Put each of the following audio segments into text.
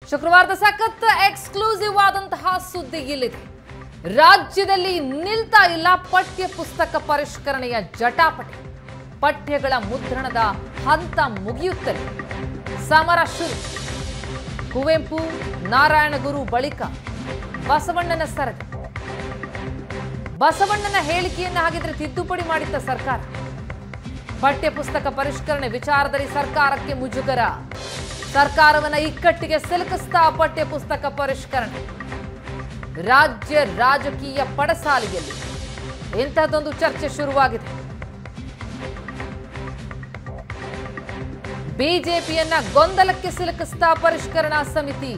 ಶುಕ್ರವಾರದ ಸಖತ್ ಎಕ್ಸ್ಕ್ಲೂಸಿವ್ ಆದಂತಹ ಸುದ್ದಿ ಇಲ್ಲಿದೆ ರಾಜ್ಯದಲ್ಲಿ ನಿಲ್ತಾ ಇಲ್ಲ ಪಠ್ಯ ಪುಸ್ತಕ ಪರಿಷ್ಕರಣೆಯ ಜಟಾಪಟಿ ಪಠ್ಯಗಳ ಮುದ್ರಣದ ಹಂತ ಮುಗಿಯುತ್ತಲೇ ಸಮರ ಶುರು ಕುವೆಂಪು ನಾರಾಯಣಗುರು ಬಳಿಕ ಬಸವಣ್ಣನ ಸರದಿ ಬಸವಣ್ಣನ ಹೇಳಿಕೆಯನ್ನು ಹಾಗಿದ್ರೆ ತಿದ್ದುಪಡಿ ಮಾಡಿದ್ದ ಸರ್ಕಾರ ಪಠ್ಯ ಪುಸ್ತಕ ಪರಿಷ್ಕರಣೆ ವಿಚಾರದಲ್ಲಿ ಸರ್ಕಾರಕ್ಕೆ ಮುಜುಗರ ಸರ್ಕಾರವನ್ನ ಇಕ್ಕಟ್ಟಿಗೆ ಸಿಲುಕಿಸ್ತಾ ಪಠ್ಯ ಪುಸ್ತಕ ಪರಿಷ್ಕರಣೆ ರಾಜ್ಯ ರಾಜಕೀಯ ಪಡಸಾಲಿಯಲ್ಲಿ ಇಂತಹದೊಂದು ಚರ್ಚೆ ಶುರುವಾಗಿದೆ ಬಿಜೆಪಿಯನ್ನ ಗೊಂದಲಕ್ಕೆ ಸಿಲುಕಿಸ್ತಾ ಪರಿಷ್ಕರಣಾ ಸಮಿತಿ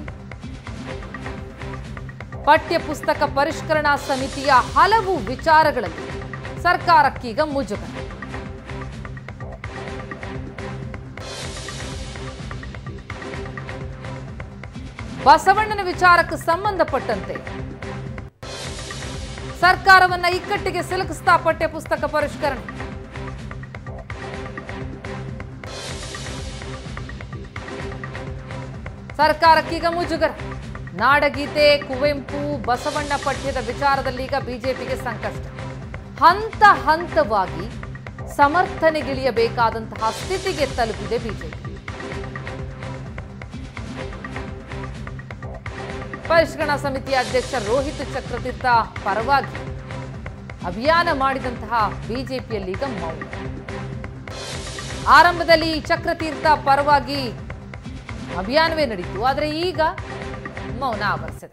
ಪಠ್ಯ ಪುಸ್ತಕ ಪರಿಷ್ಕರಣಾ ಸಮಿತಿಯ ಹಲವು ವಿಚಾರಗಳಲ್ಲಿ ಸರ್ಕಾರಕ್ಕೀಗ ಮುಜುಗರ ಬಸವಣ್ಣನ ವಿಚಾರಕ್ಕೆ ಸಂಬಂಧಪಟ್ಟಂತೆ ಸರ್ಕಾರವನ್ನ ಇಕ್ಕಟ್ಟಿಗೆ ಸಿಲುಕಿಸ್ತಾ ಪಠ್ಯ ಪುಸ್ತಕ ಪರಿಷ್ಕರಣೆ ಸರ್ಕಾರಕ್ಕೀಗ ಮುಜುಗರ ನಾಡಗೀತೆ ಕುವೆಂಪು ಬಸವಣ್ಣ ಪಠ್ಯದ ವಿಚಾರದಲ್ಲಿ ಈಗ ಬಿಜೆಪಿಗೆ ಸಂಕಷ್ಟ ಹಂತ ಹಂತವಾಗಿ ಸಮರ್ಥನೆಗಿಳಿಯಬೇಕಾದಂತಹ ಸ್ಥಿತಿಗೆ ತಲುಪಿದೆ ಬಿಜೆಪಿ ಪರಿಷ್ಕರಣಾ ಸಮಿತಿಯ ಅಧ್ಯಕ್ಷ ರೋಹಿತ್ ಚಕ್ರತೀರ್ಥ ಪರವಾಗಿ ಅಭಿಯಾನ ಮಾಡಿದಂತಹ ಬಿಜೆಪಿಯಲ್ಲಿ ಈಗ ಮೌನ ಆರಂಭದಲ್ಲಿ ಚಕ್ರತೀರ್ಥ ಪರವಾಗಿ ಅಭಿಯಾನವೇ ನಡೀತು ಆದರೆ ಈಗ ಮೌನ ಆವರಿಸಿದೆ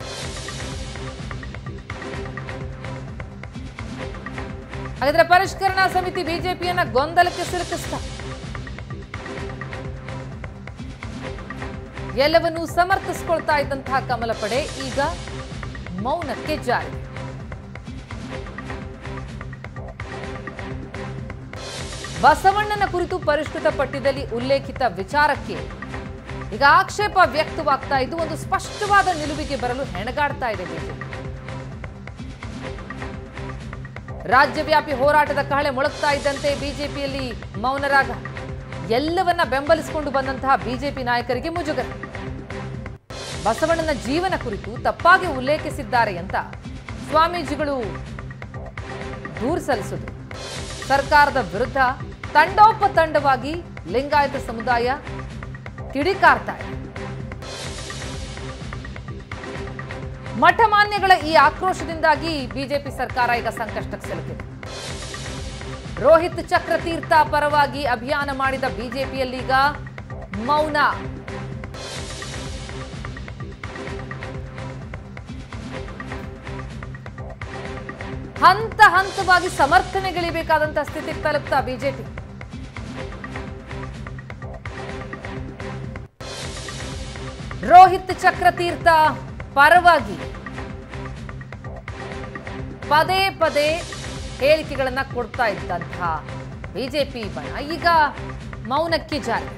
ಹಾಗಾದ್ರೆ ಪರಿಷ್ಕರಣಾ ಸಮಿತಿ ಬಿಜೆಪಿಯನ್ನ ಗೊಂದಲಕ್ಕೆ ಸಿಲುಕಿಸ್ತಾ ಎಲ್ಲವನ್ನೂ ಸಮರ್ಥಿಸಿಕೊಳ್ತಾ ಇದ್ದಂತಹ ಕಮಲ ಪಡೆ ಈಗ ಮೌನಕ್ಕೆ ಜಾರಿ ಬಸವಣ್ಣನ ಕುರಿತು ಪರಿಷ್ಕೃತ ಪಠ್ಯದಲ್ಲಿ ಉಲ್ಲೇಖಿತ ವಿಚಾರಕ್ಕೆ ಈಗ ಆಕ್ಷೇಪ ವ್ಯಕ್ತವಾಗ್ತಾ ಇದ್ದು ಒಂದು ಸ್ಪಷ್ಟವಾದ ನಿಲುವಿಗೆ ಬರಲು ಹೆಣಗಾಡ್ತಾ ಇದೆ ಬಿಜೆಪಿ ರಾಜ್ಯವ್ಯಾಪಿ ಹೋರಾಟದ ಕಹಳೆ ಮೊಳಗ್ತಾ ಇದ್ದಂತೆ ಬಿಜೆಪಿಯಲ್ಲಿ ಮೌನರಾಗ ಎಲ್ಲವನ್ನ ಬೆಂಬಲಿಸಿಕೊಂಡು ಬಂದಂತಹ ಬಿಜೆಪಿ ನಾಯಕರಿಗೆ ಮುಜುಗರ ಬಸವಣ್ಣನ ಜೀವನ ಕುರಿತು ತಪ್ಪಾಗಿ ಉಲ್ಲೇಖಿಸಿದ್ದಾರೆ ಅಂತ ಸ್ವಾಮೀಜಿಗಳು ದೂರು ಸಲ್ಲಿಸಿದ್ರು ಸರ್ಕಾರದ ವಿರುದ್ಧ ತಂಡೋಪತಂಡವಾಗಿ ಲಿಂಗಾಯತ ಸಮುದಾಯ ಕಿಡಿಕಾರ್ತಾ ಇದೆ ಮಠಮಾನ್ಯಗಳ ಈ ಆಕ್ರೋಶದಿಂದಾಗಿ ಬಿಜೆಪಿ ಸರ್ಕಾರ ಈಗ ಸಂಕಷ್ಟಕ್ಕೆ ಸಿಲುಕಿದೆ ರೋಹಿತ್ ಚಕ್ರತೀರ್ಥ ಪರವಾಗಿ ಅಭಿಯಾನ ಮಾಡಿದ ಬಿಜೆಪಿಯಲ್ಲೀಗ ಮೌನ ಹಂತ ಹಂತವಾಗಿ ಸಮರ್ಥನೆಗಳಿಬೇಕಾದಂತಹ ಸ್ಥಿತಿಗೆ ತಲುಪ್ತಾ ಬಿಜೆಪಿ ರೋಹಿತ್ ಚಕ್ರತೀರ್ಥ ಪರವಾಗಿ ಪದೇ ಪದೇ ಹೇಳಿಕೆಗಳನ್ನ ಕೊಡ್ತಾ ಇದ್ದಂತಹ ಬಿಜೆಪಿ ಬಣ ಈಗ ಮೌನಕ್ಕೆ ಜಾರಿ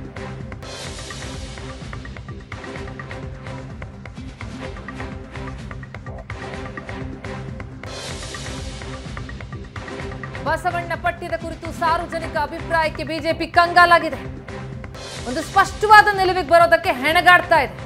ಬಸವಣ್ಣ ಪಠ್ಯದ ಕುರಿತು ಸಾರ್ವಜನಿಕ ಅಭಿಪ್ರಾಯಕ್ಕೆ ಬಿಜೆಪಿ ಕಂಗಾಲಾಗಿದೆ ಒಂದು ಸ್ಪಷ್ಟವಾದ ನಿಲುವಿಗೆ ಬರೋದಕ್ಕೆ ಹೆಣಗಾಡ್ತಾ ಇದೆ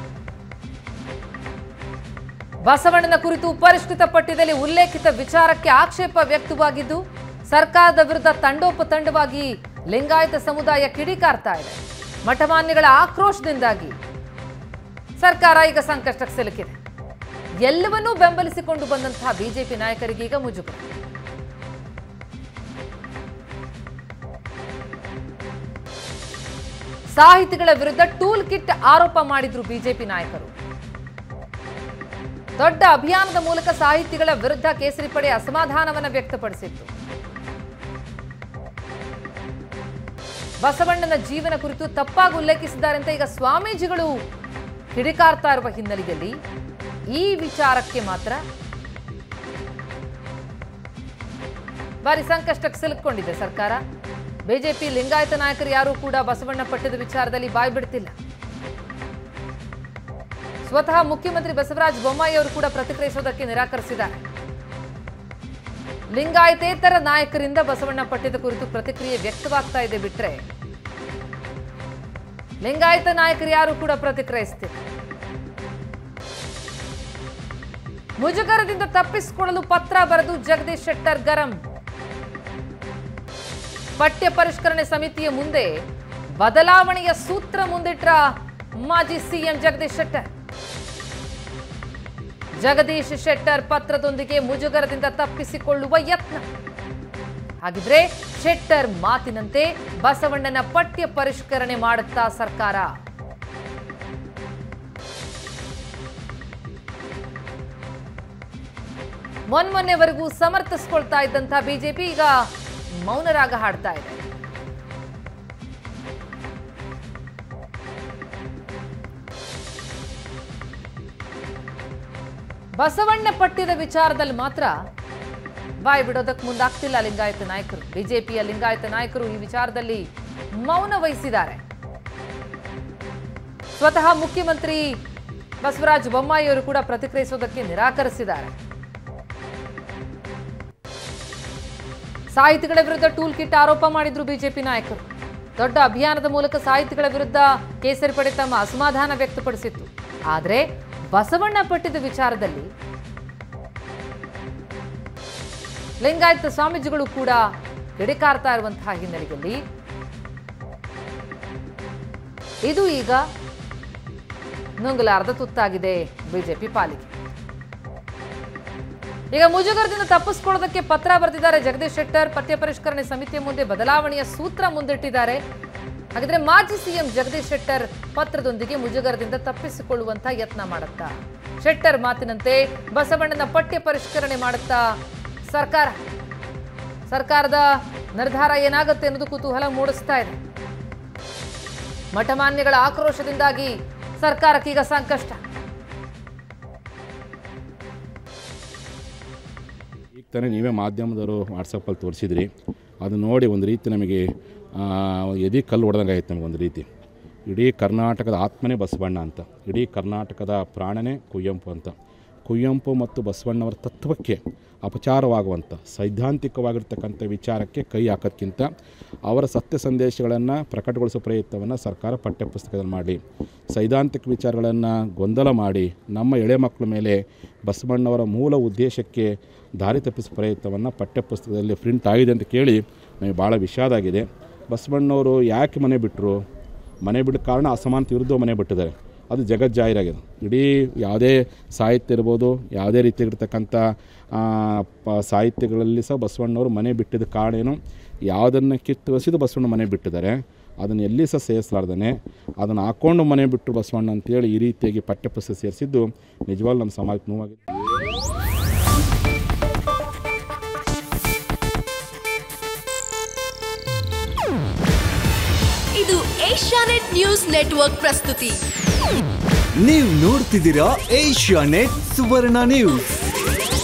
ಬಸವಣ್ಣನ ಕುರಿತು ಪರಿಷ್ಕೃತ ಪಠ್ಯದಲ್ಲಿ ಉಲ್ಲೇಖಿತ ವಿಚಾರಕ್ಕೆ ಆಕ್ಷೇಪ ವ್ಯಕ್ತವಾಗಿದ್ದು ಸರ್ಕಾರದ ವಿರುದ್ಧ ತಂಡೋಪತಂಡವಾಗಿ ಲಿಂಗಾಯತ ಸಮುದಾಯ ಕಿಡಿಕಾರ್ತಾ ಇದೆ ಮಠಮಾನ್ಯಗಳ ಆಕ್ರೋಶದಿಂದಾಗಿ ಸರ್ಕಾರ ಈಗ ಸಂಕಷ್ಟಕ್ಕೆ ಸಿಲುಕಿದೆ ಎಲ್ಲವನ್ನೂ ಬೆಂಬಲಿಸಿಕೊಂಡು ಬಂದಂತಹ ಬಿಜೆಪಿ ನಾಯಕರಿಗೆ ಈಗ ಮುಜುಗರ ಸಾಹಿತಿಗಳ ವಿರುದ್ಧ ಟೂಲ್ ಕಿಟ್ ಆರೋಪ ಮಾಡಿದ್ರು ಬಿಜೆಪಿ ನಾಯಕರು ದೊಡ್ಡ ಅಭಿಯಾನದ ಮೂಲಕ ಸಾಹಿತಿಗಳ ವಿರುದ್ಧ ಕೇಸರಿ ಪಡೆ ಅಸಮಾಧಾನವನ್ನ ವ್ಯಕ್ತಪಡಿಸಿತ್ತು ಬಸವಣ್ಣನ ಜೀವನ ಕುರಿತು ತಪ್ಪಾಗಿ ಉಲ್ಲೇಖಿಸಿದ್ದಾರೆ ಅಂತ ಈಗ ಸ್ವಾಮೀಜಿಗಳು ಕಿಡಿಕಾರ್ತಾ ಇರುವ ಹಿನ್ನೆಲೆಯಲ್ಲಿ ಈ ವಿಚಾರಕ್ಕೆ ಮಾತ್ರ ಬಾರಿ ಸಂಕಷ್ಟಕ್ಕೆ ಸಿಲುಕೊಂಡಿದೆ ಸರ್ಕಾರ ಬಿಜೆಪಿ ಲಿಂಗಾಯತ ನಾಯಕರು ಯಾರೂ ಕೂಡ ಬಸವಣ್ಣ ಪಟ್ಟದ ವಿಚಾರದಲ್ಲಿ ಬಾಯಿ ಬಿಡ್ತಿಲ್ಲ ಸ್ವತಃ ಮುಖ್ಯಮಂತ್ರಿ ಬಸವರಾಜ ಬೊಮ್ಮಾಯಿ ಅವರು ಕೂಡ ಪ್ರತಿಕ್ರಿಯಿಸೋದಕ್ಕೆ ನಿರಾಕರಿಸಿದ್ದಾರೆ ಲಿಂಗಾಯತೇತರ ನಾಯಕರಿಂದ ಬಸವಣ್ಣ ಪಠ್ಯದ ಕುರಿತು ಪ್ರತಿಕ್ರಿಯೆ ವ್ಯಕ್ತವಾಗ್ತಾ ಇದೆ ಬಿಟ್ರೆ ಲಿಂಗಾಯತ ನಾಯಕರು ಯಾರು ಕೂಡ ಪ್ರತಿಕ್ರಿಯಿಸ್ತಿಲ್ಲ ಮುಜುಗರದಿಂದ ತಪ್ಪಿಸಿಕೊಳ್ಳಲು ಪತ್ರ ಬರೆದು ಜಗದೀಶ್ ಶೆಟ್ಟರ್ ಗರಂ ಪಠ್ಯ ಪರಿಷ್ಕರಣೆ ಸಮಿತಿಯ ಮುಂದೆ ಬದಲಾವಣೆಯ ಸೂತ್ರ ಮುಂದಿಟ್ರ ಮಾಜಿ ಸಿಎಂ ಜಗದೀಶ್ ಶೆಟ್ಟರ್ ಜಗದೀಶ್ ಶೆಟ್ಟರ್ ಪತ್ರದೊಂದಿಗೆ ಮುಜುಗರದಿಂದ ತಪ್ಪಿಸಿಕೊಳ್ಳುವ ಯತ್ನ ಹಾಗಿದ್ರೆ ಶೆಟ್ಟರ್ ಮಾತಿನಂತೆ ಬಸವಣ್ಣನ ಪಠ್ಯ ಪರಿಷ್ಕರಣೆ ಮಾಡುತ್ತಾ ಸರ್ಕಾರ ಮೊನ್ಮೊನ್ನೆವರೆಗೂ ಸಮರ್ಥಿಸ್ಕೊಳ್ತಾ ಇದ್ದಂತಹ ಬಿಜೆಪಿ ಈಗ ಮೌನರಾಗ ಹಾಡ್ತಾ ಇದೆ ಬಸವಣ್ಣ ಪಠ್ಯದ ವಿಚಾರದಲ್ಲಿ ಮಾತ್ರ ಬಾಯಿ ಬಿಡೋದಕ್ಕೆ ಮುಂದಾಗ್ತಿಲ್ಲ ಲಿಂಗಾಯತ ನಾಯಕರು ಬಿಜೆಪಿಯ ಲಿಂಗಾಯತ ನಾಯಕರು ಈ ವಿಚಾರದಲ್ಲಿ ಮೌನ ವಹಿಸಿದ್ದಾರೆ ಸ್ವತಃ ಮುಖ್ಯಮಂತ್ರಿ ಬಸವರಾಜ ಬೊಮ್ಮಾಯಿಯವರು ಕೂಡ ಪ್ರತಿಕ್ರಿಯಿಸೋದಕ್ಕೆ ನಿರಾಕರಿಸಿದ್ದಾರೆ ಸಾಹಿತಿಗಳ ವಿರುದ್ಧ ಟೂಲ್ ಕಿಟ್ ಆರೋಪ ಮಾಡಿದ್ರು ಬಿಜೆಪಿ ನಾಯಕರು ದೊಡ್ಡ ಅಭಿಯಾನದ ಮೂಲಕ ಸಾಹಿತಿಗಳ ವಿರುದ್ಧ ಕೇಸರಿ ಪಡೆ ತಮ್ಮ ಅಸಮಾಧಾನ ವ್ಯಕ್ತಪಡಿಸಿತ್ತು ಆದರೆ ಬಸವಣ್ಣ ಪಟ್ಟಿದ ವಿಚಾರದಲ್ಲಿ ಲಿಂಗಾಯತ ಸ್ವಾಮೀಜಿಗಳು ಕೂಡ ಕಿಡಿಕಾರ್ತಾ ಇರುವಂತಹ ಹಿನ್ನೆಲೆಯಲ್ಲಿ ಇದು ಈಗ ನುಂಗಲಾರದ ತುತ್ತಾಗಿದೆ ಬಿಜೆಪಿ ಪಾಲಿಗೆ ಈಗ ಮುಜುಗರದಿಂದ ತಪ್ಪಿಸ್ಕೊಳ್ಳೋದಕ್ಕೆ ಪತ್ರ ಬರೆದಿದ್ದಾರೆ ಜಗದೀಶ್ ಶೆಟ್ಟರ್ ಪಠ್ಯ ಪರಿಷ್ಕರಣೆ ಸಮಿತಿಯ ಮುಂದೆ ಬದಲಾವಣೆಯ ಸೂತ್ರ ಮುಂದಿಟ್ಟಿದ್ದಾರೆ ಹಾಗಿದ್ರೆ ಮಾಜಿ ಸಿಎಂ ಜಗದೀಶ್ ಶೆಟ್ಟರ್ ಪತ್ರದೊಂದಿಗೆ ಮುಜುಗರದಿಂದ ತಪ್ಪಿಸಿಕೊಳ್ಳುವಂತ ಯತ್ನ ಮಾಡುತ್ತಾ ಶೆಟ್ಟರ್ ಮಾತಿನಂತೆ ಬಸವಣ್ಣನ ಪಠ್ಯ ಪರಿಷ್ಕರಣೆ ಮಾಡುತ್ತಾ ಸರ್ಕಾರ ಸರ್ಕಾರದ ನಿರ್ಧಾರ ಏನಾಗುತ್ತೆ ಅನ್ನೋದು ಕುತೂಹಲ ಮೂಡಿಸ್ತಾ ಇದೆ ಮಠಮಾನ್ಯಗಳ ಆಕ್ರೋಶದಿಂದಾಗಿ ಸರ್ಕಾರಕ್ಕೀಗ ಸಂಕಷ್ಟ ಈಗ ತಾನೇ ನೀವೇ ಮಾಧ್ಯಮದವರು ವಾಟ್ಸಪ್ಪಲ್ಲಿ ತೋರಿಸಿದ್ರಿ ಅದು ನೋಡಿ ಒಂದು ರೀತಿ ನಮಗೆ ಆ, ಎದೆ ಕಲ್ಲು ಹೊಡೆದಂಗೆ ಆಯ್ತು ನಮಗೆ ಒಂದು ರೀತಿ ಇಡೀ ಕರ್ನಾಟಕದ ಆತ್ಮನೇ ಬಸವಣ್ಣ ಅಂತ ಇಡೀ ಕರ್ನಾಟಕದ ಪ್ರಾಣನೇ ಕುವೆಂಪು ಅಂತ ಕುವೆಂಪು ಮತ್ತು ಬಸವಣ್ಣವರ ತತ್ವಕ್ಕೆ ಅಪಚಾರವಾಗುವಂಥ ಸೈದ್ಧಾಂತಿಕವಾಗಿರ್ತಕ್ಕಂಥ ವಿಚಾರಕ್ಕೆ ಕೈ ಹಾಕೋದ್ಕಿಂತ ಅವರ ಸತ್ಯ ಸಂದೇಶಗಳನ್ನು ಪ್ರಕಟಗೊಳಿಸೋ ಪ್ರಯತ್ನವನ್ನು ಸರ್ಕಾರ ಪಠ್ಯಪುಸ್ತಕದಲ್ಲಿ ಮಾಡಲಿ ಸೈದ್ಧಾಂತಿಕ ವಿಚಾರಗಳನ್ನು ಗೊಂದಲ ಮಾಡಿ ನಮ್ಮ ಎಳೆ ಮಕ್ಕಳ ಮೇಲೆ ಬಸವಣ್ಣವರ ಮೂಲ ಉದ್ದೇಶಕ್ಕೆ ದಾರಿ ತಪ್ಪಿಸೋ ಪ್ರಯತ್ನವನ್ನು ಪಠ್ಯಪುಸ್ತಕದಲ್ಲಿ ಪ್ರಿಂಟ್ ಆಗಿದೆ ಅಂತ ಕೇಳಿ ನಮಗೆ ಭಾಳ ವಿಷಾದ ಆಗಿದೆ ಬಸವಣ್ಣವರು ಯಾಕೆ ಮನೆ ಬಿಟ್ಟರು ಮನೆ ಬಿಟ್ಟ ಕಾರಣ ಅಸಮಾನತೆ ವಿರುದ್ಧ ಮನೆ ಬಿಟ್ಟಿದ್ದಾರೆ ಅದು ಜಗಜ್ಜಾಹಿರಾಗಿದೆ ಇಡೀ ಯಾವುದೇ ಸಾಹಿತ್ಯ ಇರ್ಬೋದು ಯಾವುದೇ ರೀತಿಯಾಗಿರ್ತಕ್ಕಂಥ ಆ, ಪ ಸಾಹಿತ್ಯಗಳಲ್ಲಿ ಸಹ ಬಸವಣ್ಣವರು ಮನೆ ಬಿಟ್ಟಿದ್ದ ಕಾರಣ ಏನು ಯಾವುದನ್ನು ಕಿತ್ತು ಹಸಿದು ಬಸವಣ್ಣ ಮನೆ ಬಿಟ್ಟಿದ್ದಾರೆ ಅದನ್ನು ಎಲ್ಲಿ ಸಹ ಸೇರಿಸಲಾರ್ದೇ ಅದನ್ನು ಹಾಕ್ಕೊಂಡು ಮನೆ ಬಿಟ್ಟು ಬಸವಣ್ಣ ಅಂತೇಳಿ ಈ ರೀತಿಯಾಗಿ ಪಠ್ಯಪುಸ್ತಕ ಸೇರಿಸಿದ್ದು ನಿಜವಾಗ್ಲೂ ನಮ್ಮ ಸಮಾಜಕ್ಕೆ ನೋವಾಗಿದೆ ಇದು ಏಷ್ಯಾನೆಟ್ ನ್ಯೂಸ್ ನೆಟ್ವರ್ಕ್ ಪ್ರಸ್ತುತಿ ನೀವು ನೋಡ್ತಿದ್ದೀರಾ ಏಷ್ಯಾ ನೆಟ್ ಸುವರ್ಣ ನ್ಯೂಸ್